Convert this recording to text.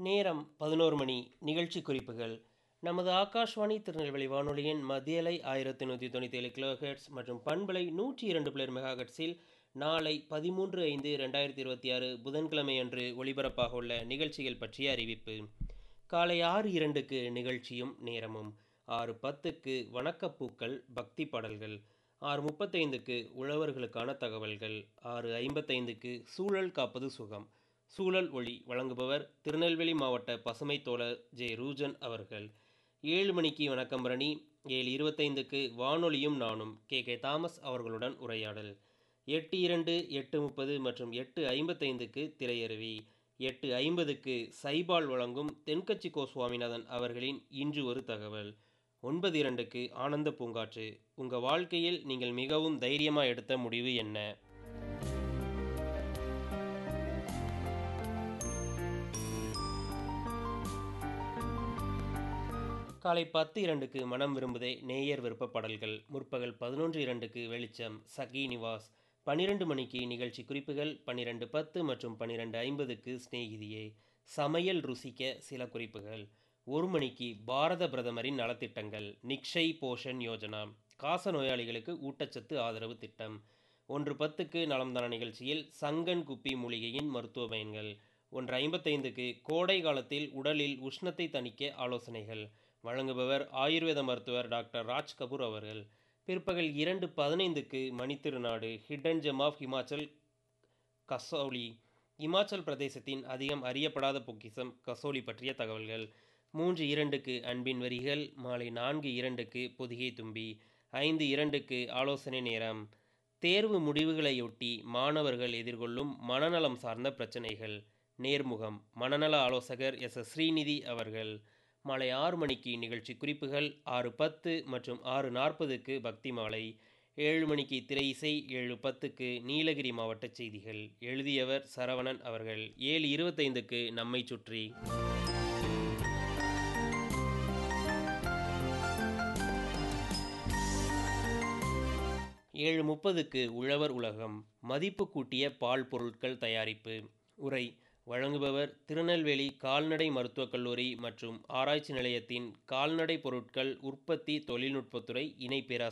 நேரம் பதினோரு மணி நிகழ்ச்சி குறிப்புகள் நமது ஆகாஷ்வாணி திருநெல்வேலி வானொலியின் மத்தியலை ஆயிரத்தி நூற்றி தொண்ணூற்றி ஏழு கிலோஹெர்ட்ஸ் மற்றும் பண்பலை நூற்றி இரண்டு பிளர் மெகாஹெர்ட்ஸில் நாளை பதிமூன்று ஐந்து ரெண்டாயிரத்தி இருபத்தி ஆறு புதன்கிழமை அன்று ஒளிபரப்பாக உள்ள நிகழ்ச்சிகள் பற்றிய அறிவிப்பு காலை ஆறு இரண்டுக்கு நிகழ்ச்சியும் நேரமும் ஆறு பத்துக்கு வணக்கப்பூக்கள் பக்தி பாடல்கள் ஆறு முப்பத்தைந்துக்கு உழவர்களுக்கான தகவல்கள் ஆறு ஐம்பத்தைந்துக்கு சூழல் காப்பது சுகம் சூழல் ஒளி வழங்குபவர் திருநெல்வேலி மாவட்ட பசுமை தோழர் ஜே ரூஜன் அவர்கள் ஏழு மணிக்கு வணக்கம் ரணி ஏழு இருபத்தைந்துக்கு வானொலியும் நானும் கே கே தாமஸ் அவர்களுடன் உரையாடல் எட்டு இரண்டு எட்டு முப்பது மற்றும் எட்டு ஐம்பத்தைந்துக்கு திரையருவி எட்டு ஐம்பதுக்கு சைபால் வழங்கும் தென்கட்சி கோ சுவாமிநாதன் அவர்களின் இன்று ஒரு தகவல் ஒன்பது இரண்டுக்கு ஆனந்த பூங்காற்று உங்கள் வாழ்க்கையில் நீங்கள் மிகவும் தைரியமாக எடுத்த முடிவு என்ன காலை பத்து இரண்டுக்கு மனம் விரும்புதே நேயர் விருப்ப பாடல்கள் முற்பகல் பதினொன்று இரண்டுக்கு வெளிச்சம் சகி நிவாஸ் பன்னிரெண்டு மணிக்கு நிகழ்ச்சி குறிப்புகள் பன்னிரெண்டு பத்து மற்றும் பன்னிரெண்டு ஐம்பதுக்கு ஸ்நேகிதியே சமையல் ருசிக்க சில குறிப்புகள் ஒரு மணிக்கு பாரத பிரதமரின் நலத்திட்டங்கள் நிக்ஷய் போஷன் யோஜனா காச நோயாளிகளுக்கு ஊட்டச்சத்து ஆதரவு திட்டம் ஒன்று பத்துக்கு நலம்தான நிகழ்ச்சியில் சங்கன் குப்பி மூலிகையின் மருத்துவ பயன்கள் ஒன்று ஐம்பத்தைந்துக்கு கோடை காலத்தில் உடலில் உஷ்ணத்தை தணிக்க ஆலோசனைகள் வழங்குபவர் ஆயுர்வேத மருத்துவர் டாக்டர் ராஜ் கபூர் அவர்கள் பிற்பகல் இரண்டு பதினைந்துக்கு மணித்திருநாடு hidden gem of Himachal Kasauli Himachal பிரதேசத்தின் அதிகம் அறியப்படாத பொக்கிசம் கசோலி பற்றிய தகவல்கள் மூன்று இரண்டுக்கு அன்பின் வரிகள் மாலை நான்கு இரண்டுக்கு பொதிகை தும்பி ஐந்து இரண்டுக்கு ஆலோசனை நேரம் தேர்வு முடிவுகளையொட்டி மாணவர்கள் எதிர்கொள்ளும் மனநலம் சார்ந்த பிரச்சனைகள் நேர்முகம் மனநல ஆலோசகர் எஸ் எஸ் ஸ்ரீநிதி அவர்கள் மாலை ஆறு மணிக்கு நிகழ்ச்சி குறிப்புகள் ஆறு பத்து மற்றும் ஆறு நாற்பதுக்கு பக்தி மாலை ஏழு மணிக்கு திரை இசை ஏழு பத்துக்கு நீலகிரி மாவட்ட செய்திகள் எழுதியவர் சரவணன் அவர்கள் ஏழு இருபத்தைந்துக்கு நம்மை சுற்றி ஏழு முப்பதுக்கு உழவர் உலகம் மதிப்பு கூட்டிய பால் பொருட்கள் தயாரிப்பு உரை வழங்குபவர் திருநெல்வேலி கால்நடை மருத்துவக் கல்லூரி மற்றும் ஆராய்ச்சி நிலையத்தின் கால்நடை பொருட்கள் உற்பத்தி தொழில்நுட்பத்துறை இணை பேராசிரியர்